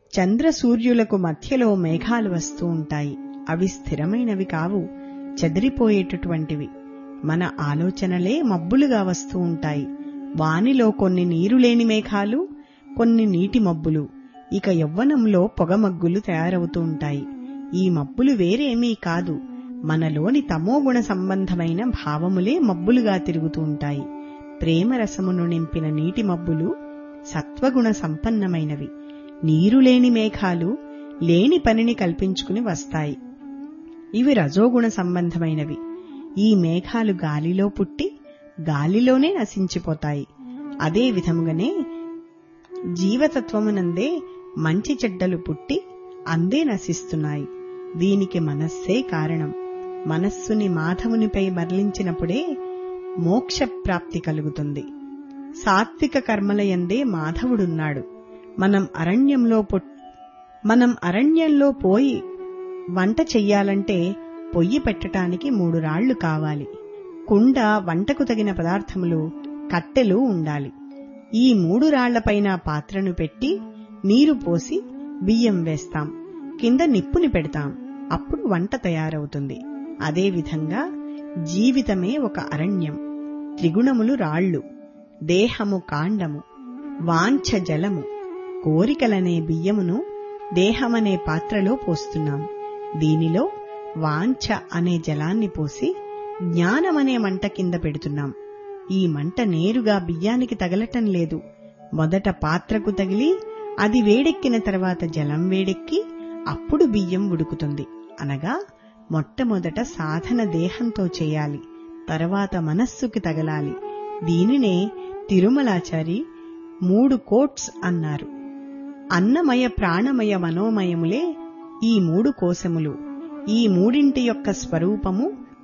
చంద్ర సూర్యులకు మధ్యలో మేఘాలు వస్తూ ఉంటాయి అవి స్థిరమైనవి కావు చెదిరిపోయేటటువంటివి మన ఆలోచనలే మబ్బులుగా వస్తూ ఉంటాయి వానిలో కొన్ని నీరు లేని మేఘాలు కొన్ని నీటి మబ్బులు ఇక యవ్వనంలో పొగమగ్గులు తయారవుతూ ఉంటాయి ఈ మబ్బులు వేరేమీ కాదు మనలోని తమోగుణ సంబంధమైన భావములే మబ్బులుగా తిరుగుతూ ఉంటాయి ప్రేమరసమును నింపిన నీటి మబ్బులు సత్వగుణ సంపన్నమైనవి నీరు లేని మేఘాలు లేని పనిని కల్పించుకుని వస్తాయి ఇవి రజోగుణ సంబంధమైనవి ఈ మేఘాలు గాలిలో పుట్టి గాలిలోనే నశించిపోతాయి అదే విధముగానే జీవతత్వమునందే మంచి చెడ్డలు పుట్టి అందే నశిస్తున్నాయి దీనికి మనస్సే కారణం మనస్సుని మాధవునిపై మరలించినప్పుడే మోక్ష ప్రాప్తి కలుగుతుంది సాత్విక కర్మలయందే మాధవుడున్నాడు మనం అరణ్యంలో మనం అరణ్యంలో పోయి వంట చెయ్యాలంటే పొయ్యి పెట్టటానికి మూడు రాళ్లు కావాలి కుండ వంటకు తగిన పదార్థములు కట్టెలు ఉండాలి ఈ మూడు రాళ్లపైన పాత్రను పెట్టి నీరు పోసి బియ్యం వేస్తాం కింద నిప్పుని పెడతాం అప్పుడు వంట తయారవుతుంది అదేవిధంగా జీవితమే ఒక అరణ్యం త్రిగుణములు రాళ్లు దేహము కాండము వాంఛ జలము కోరికలనే బియ్యమును దేహమనే పాత్రలో పోస్తున్నాం దీనిలో వాంఛ అనే జలాన్ని పోసి జ్ఞానమనే మంట కింద పెడుతున్నాం ఈ మంట నేరుగా బియ్యానికి తగలటం లేదు మొదట పాత్రకు తగిలి అది వేడెక్కిన తర్వాత జలం వేడెక్కి అప్పుడు బియ్యం ఉడుకుతుంది అనగా మొట్టమొదట సాధన దేహంతో చేయాలి తర్వాత మనస్సుకి తగలాలి దీనినే తిరుమలాచారి మూడు కోట్స్ అన్నారు అన్నమయ ప్రాణమయ మనోమయములే ఈ మూడు కోశములు ఈ మూడింటి యొక్క స్వరూపము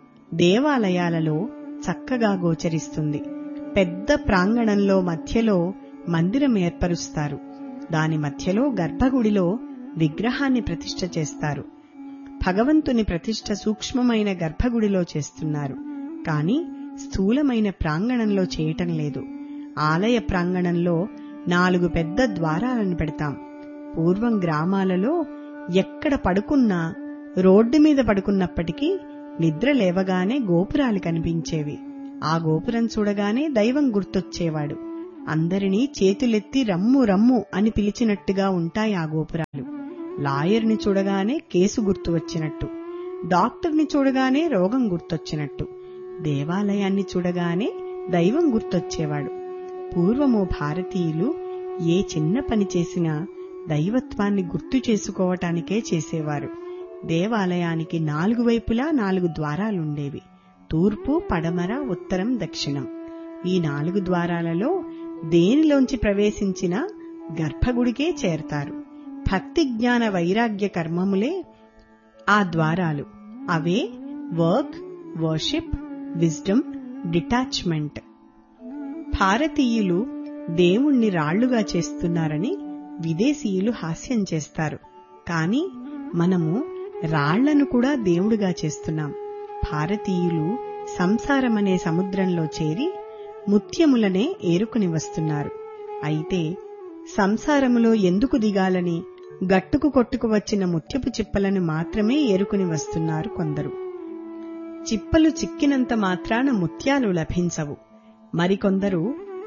దేవాలయాలలో చక్కగా గోచరిస్తుంది పెద్ద ప్రాంగణంలో మధ్యలో మందిరం ఏర్పరుస్తారు దాని మధ్యలో గర్భగుడిలో విగ్రహాన్ని ప్రతిష్ఠ చేస్తారు భగవంతుని ప్రతిష్ఠ సూక్ష్మమైన గర్భగుడిలో చేస్తున్నారు కాని స్థూలమైన ప్రాంగణంలో చేయటం లేదు ఆలయ ప్రాంగణంలో నాలుగు పెద్ద ద్వారాలను పెడతాం పూర్వం గ్రామాలలో ఎక్కడ పడుకున్నా రోడ్డు మీద పడుకున్నప్పటికీ నిద్ర లేవగానే గోపురాలు కనిపించేవి ఆ గోపురం చూడగానే దైవం గుర్తొచ్చేవాడు అందరినీ చేతులెత్తి రమ్ము రమ్ము అని పిలిచినట్టుగా ఉంటాయి ఆ గోపురాలు లాయర్ని చూడగానే కేసు గుర్తు వచ్చినట్టు డాక్టర్ని చూడగానే రోగం గుర్తొచ్చినట్టు దేవాలయాన్ని చూడగానే దైవం గుర్తొచ్చేవాడు పూర్వము భారతీయులు ఏ చిన్న పని చేసినా దైవత్వాన్ని గుర్తు చేసుకోవటానికే చేసేవారు దేవాలయానికి నాలుగు వైపులా నాలుగు ద్వారాలుండేవి తూర్పు పడమర ఉత్తరం దక్షిణం ఈ నాలుగు ద్వారాలలో దేనిలోంచి ప్రవేశించినా గర్భగుడికే చేరతారు భక్తి జ్ఞాన వైరాగ్య కర్మములే ఆ ద్వారాలు అవే వర్క్ వర్షిప్ విజ్డమ్ డిటాచ్మెంట్ భారతీయులు దేవుణ్ణి రాళ్లుగా చేస్తున్నారని విదేశీయులు హాస్యం చేస్తారు కాని మనము రాళ్లను కూడా దేవుడుగా చేస్తున్నాం భారతీయులు సంసారమనే సముద్రంలో చేరి ముత్యములనే ఏరుకుని వస్తున్నారు అయితే సంసారములో ఎందుకు దిగాలని గట్టుకు కొట్టుకు వచ్చిన ముత్యపు చిప్పలను మాత్రమే ఏరుకుని వస్తున్నారు కొందరు చిప్పలు చిక్కినంత మాత్రాన ముత్యాలు లభించవు మరికొందరు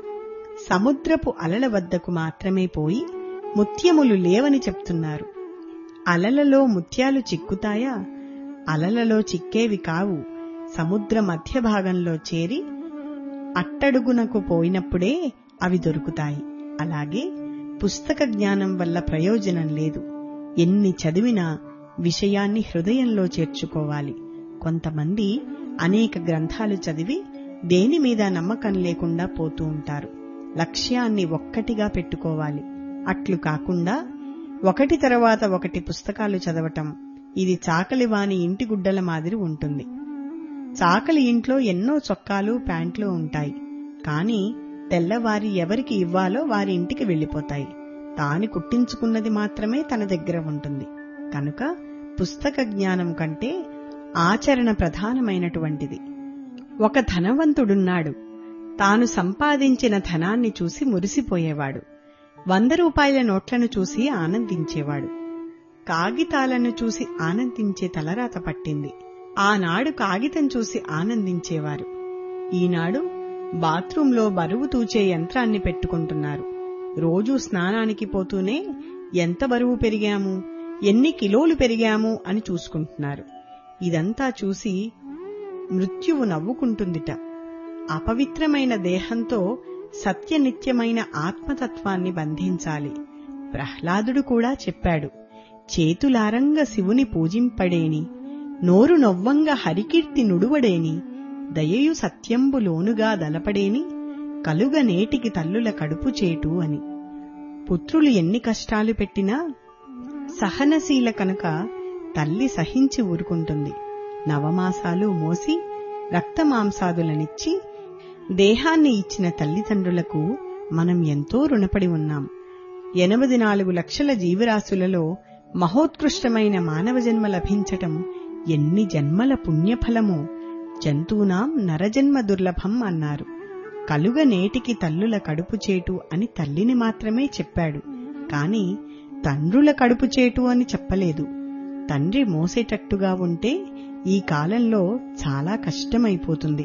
సముద్రపు అలల వద్దకు మాత్రమే పోయి ముత్యములు లేవని చెప్తున్నారు అలలలో ముత్యాలు చిక్కుతాయా అలలలో చిక్కేవి కావు సముద్ర మధ్య భాగంలో చేరి అట్టడుగునకు పోయినప్పుడే అవి దొరుకుతాయి అలాగే పుస్తక జ్ఞానం వల్ల ప్రయోజనం లేదు ఎన్ని చదివినా విషయాన్ని హృదయంలో చేర్చుకోవాలి కొంతమంది అనేక గ్రంథాలు చదివి దేని మీద నమ్మకం లేకుండా పోతూ ఉంటారు లక్ష్యాన్ని ఒక్కటిగా పెట్టుకోవాలి అట్లు కాకుండా ఒకటి తర్వాత ఒకటి పుస్తకాలు చదవటం ఇది చాకలివాని ఇంటి గుడ్డల మాదిరి ఉంటుంది చాకలి ఇంట్లో ఎన్నో చొక్కాలు ప్యాంట్లు ఉంటాయి కాని తెల్లవారి ఎవరికి ఇవ్వాలో వారి ఇంటికి వెళ్లిపోతాయి తాను కుట్టించుకున్నది మాత్రమే తన దగ్గర ఉంటుంది కనుక పుస్తక జ్ఞానం కంటే ఆచరణ ప్రధానమైనటువంటిది ఒక ధనవంతుడున్నాడు తాను సంపాదించిన ధనాన్ని చూసి మురిసిపోయేవాడు వంద రూపాయల నోట్లను చూసి ఆనందించేవాడు కాగితాలను చూసి ఆనందించే తలరాత పట్టింది ఆనాడు కాగితం చూసి ఆనందించేవారు ఈనాడు బాత్రూంలో బరువు తూచే యంత్రాన్ని పెట్టుకుంటున్నారు రోజూ స్నానానికి పోతూనే ఎంత బరువు పెరిగాము ఎన్ని కిలోలు పెరిగాము అని చూసుకుంటున్నారు ఇదంతా చూసి మృత్యువు నవ్వుకుంటుందిట అపవిత్రమైన దేహంతో సత్యనిత్యమైన ఆత్మతత్వాన్ని బంధించాలి ప్రహ్లాదుడు కూడా చెప్పాడు చేతులారంగ శివుని పూజింపడేని నోరు నొవ్వంగ హరికీర్తి నుడువడేని దయయు సత్యంబులోనుగా దలపడేని కలుగ నేటికి తల్లుల కడుపు చేటు అని పుత్రులు ఎన్ని కష్టాలు పెట్టినా సహనశీల కనుక తల్లి సహించి ఊరుకుంటుంది నవమాసాలు మోసి రక్తమాంసాదులనిచ్చి దేహాన్ని ఇచ్చిన తల్లిదండ్రులకు మనం ఎంతో రుణపడి ఉన్నాం ఎనభై నాలుగు లక్షల జీవరాశులలో మహోత్కృష్టమైన మానవ జన్మ లభించటం ఎన్ని జన్మల పుణ్యఫలమో జంతువునాం నరజన్మ దుర్లభం అన్నారు కలుగ నేటికి తల్లుల కడుపు చేటు అని తల్లిని మాత్రమే చెప్పాడు కాని తండ్రుల కడుపు చేటు అని చెప్పలేదు తండ్రి మోసేటట్టుగా ఉంటే ఈ కాలంలో చాలా కష్టమైపోతుంది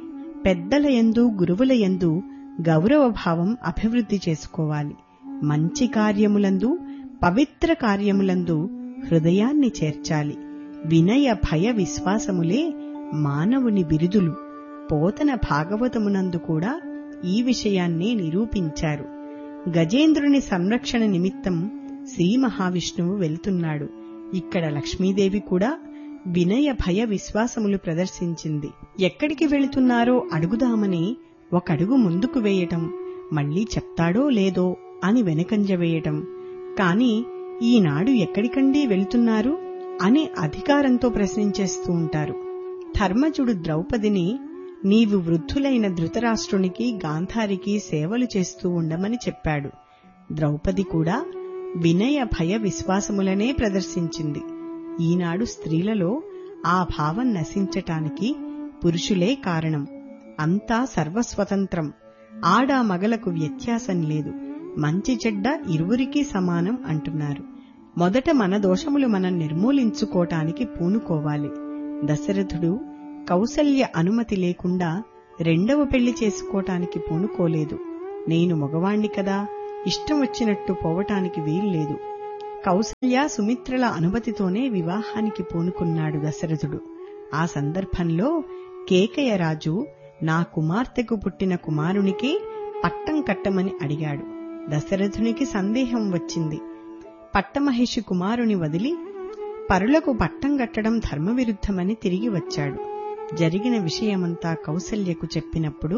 పెద్దల యందు గురువుల యందు గౌరవ భావం అభివృద్ధి చేసుకోవాలి మంచి కార్యములందు పవిత్ర కార్యములందు హృదయాన్ని చేర్చాలి వినయ భయ విశ్వాసములే మానవుని బిరుదులు పోతన భాగవతమునందు కూడా ఈ విషయాన్నే నిరూపించారు గజేంద్రుని సంరక్షణ నిమిత్తం శ్రీ మహావిష్ణువు వెళ్తున్నాడు ఇక్కడ లక్ష్మీదేవి కూడా వినయ భయ విశ్వాసములు ప్రదర్శించింది ఎక్కడికి వెళుతున్నారో అడుగుదామని ఒకడుగు ముందుకు వేయటం మళ్ళీ చెప్తాడో లేదో అని వెనకంజ వేయటం కాని ఈనాడు ఎక్కడికండి వెళుతున్నారు అని అధికారంతో ప్రశ్నించేస్తూ ఉంటారు ధర్మజుడు ద్రౌపదిని నీవు వృద్ధులైన ధృతరాష్ట్రునికి గాంధారికి సేవలు చేస్తూ ఉండమని చెప్పాడు ద్రౌపది కూడా వినయ భయ విశ్వాసములనే ప్రదర్శించింది ఈనాడు స్త్రీలలో ఆ భావం నశించటానికి పురుషులే కారణం అంతా సర్వస్వతంత్రం ఆడ మగలకు వ్యత్యాసం లేదు మంచి చెడ్డ ఇరువురికీ సమానం అంటున్నారు మొదట మన దోషములు మనం నిర్మూలించుకోటానికి పూనుకోవాలి దశరథుడు కౌసల్య అనుమతి లేకుండా రెండవ పెళ్లి చేసుకోటానికి పూనుకోలేదు నేను మగవాణ్ణి కదా ఇష్టం వచ్చినట్టు పోవటానికి వీల్లేదు కౌసల్య సుమిత్రల అనుమతితోనే వివాహానికి పూనుకున్నాడు దశరథుడు ఆ సందర్భంలో కేకయరాజు నా కుమార్తెకు పుట్టిన కుమారునికి పట్టం కట్టమని అడిగాడు దశరథునికి సందేహం వచ్చింది పట్టమహిషి కుమారుని వదిలి పరులకు పట్టం కట్టడం ధర్మవిరుద్ధమని తిరిగి వచ్చాడు జరిగిన విషయమంతా కౌసల్యకు చెప్పినప్పుడు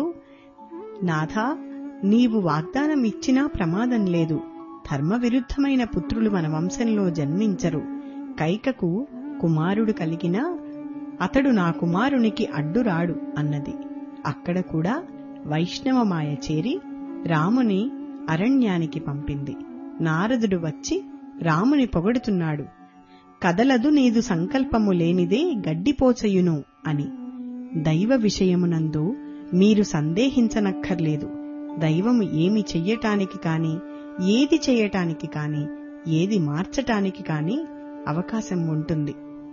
నాథా నీవు వాగ్దానం ఇచ్చినా ప్రమాదం లేదు ధర్మవిరుద్ధమైన పుత్రులు మన వంశంలో జన్మించరు కైకకు కుమారుడు కలిగినా అతడు నా కుమారునికి అడ్డురాడు అన్నది అక్కడ కూడా వైష్ణవమాయ చేరి రాముని అరణ్యానికి పంపింది నారదుడు వచ్చి రాముని పొగడుతున్నాడు కదలదు నీదు సంకల్పము లేనిదే గడ్డిపోచయును అని దైవ విషయమునందు మీరు సందేహించనక్కర్లేదు దైవము ఏమి చెయ్యటానికి కాని ఏది చెయ్యటానికి కాని ఏది మార్చటానికి కాని అవకాశం ఉంటుంది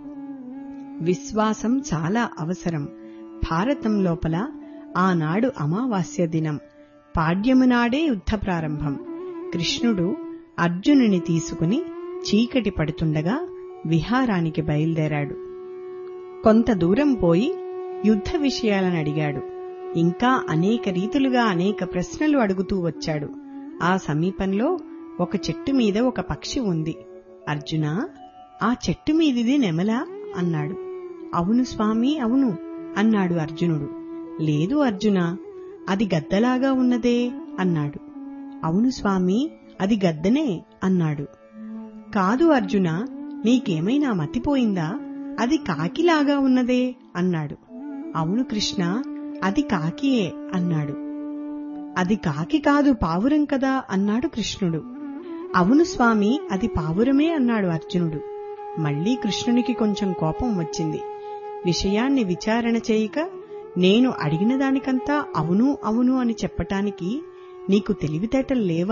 విశ్వాసం చాలా అవసరం భారతం లోపల ఆనాడు అమావాస్య దినం పాడ్యమునాడే యుద్ధ ప్రారంభం కృష్ణుడు అర్జునుని తీసుకుని చీకటి పడుతుండగా విహారానికి బయలుదేరాడు కొంత దూరం పోయి యుద్ధ విషయాలను అడిగాడు ఇంకా అనేక రీతులుగా అనేక ప్రశ్నలు అడుగుతూ వచ్చాడు ఆ సమీపంలో ఒక చెట్టు మీద ఒక పక్షి ఉంది అర్జున ఆ చెట్టు మీదిది నెమలా అన్నాడు అవును స్వామి అవును అన్నాడు అర్జునుడు లేదు అర్జున అది గద్దలాగా ఉన్నదే అన్నాడు అవును స్వామి అది గద్దనే అన్నాడు కాదు అర్జున నీకేమైనా మతిపోయిందా అది కాకిలాగా ఉన్నదే అన్నాడు అవును కృష్ణ అది కాకియే అన్నాడు అది కాకి కాదు పావురం కదా అన్నాడు కృష్ణుడు అవును స్వామి అది పావురమే అన్నాడు అర్జునుడు మళ్లీ కృష్ణునికి కొంచెం కోపం వచ్చింది విషయాన్ని విచారణ చేయక నేను అడిగిన దానికంతా అవును అవును అని చెప్పటానికి నీకు తెలివితేటలు లేవా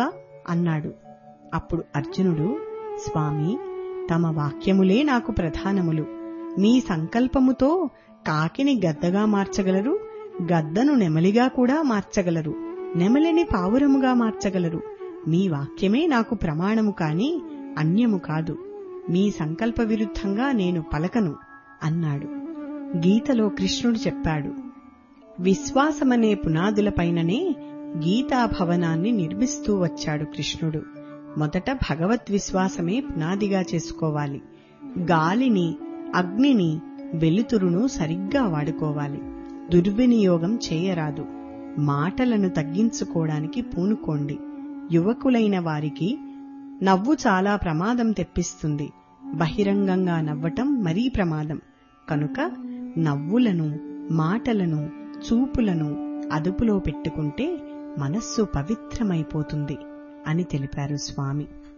అన్నాడు అప్పుడు అర్జునుడు స్వామి తమ వాక్యములే నాకు ప్రధానములు మీ సంకల్పముతో కాకిని గద్దగా మార్చగలరు గద్దను నెమలిగా కూడా మార్చగలరు నెమలిని పావురముగా మార్చగలరు మీ వాక్యమే నాకు ప్రమాణము కాని అన్యము కాదు మీ సంకల్ప విరుద్ధంగా నేను పలకను అన్నాడు గీతలో కృష్ణుడు చెప్పాడు విశ్వాసమనే పునాదులపైననే గీతాభవనాన్ని నిర్మిస్తూ వచ్చాడు కృష్ణుడు మొదట భగవత్ విశ్వాసమే పునాదిగా చేసుకోవాలి గాలిని అగ్నిని వెలుతురును సరిగ్గా వాడుకోవాలి దుర్వినియోగం చేయరాదు మాటలను తగ్గించుకోవడానికి పూనుకోండి యువకులైన వారికి నవ్వు చాలా ప్రమాదం తెప్పిస్తుంది బహిరంగంగా నవ్వటం మరీ ప్రమాదం కనుక నవ్వులను మాటలను చూపులను అదుపులో పెట్టుకుంటే మనస్సు పవిత్రమైపోతుంది అని తెలిపారు స్వామి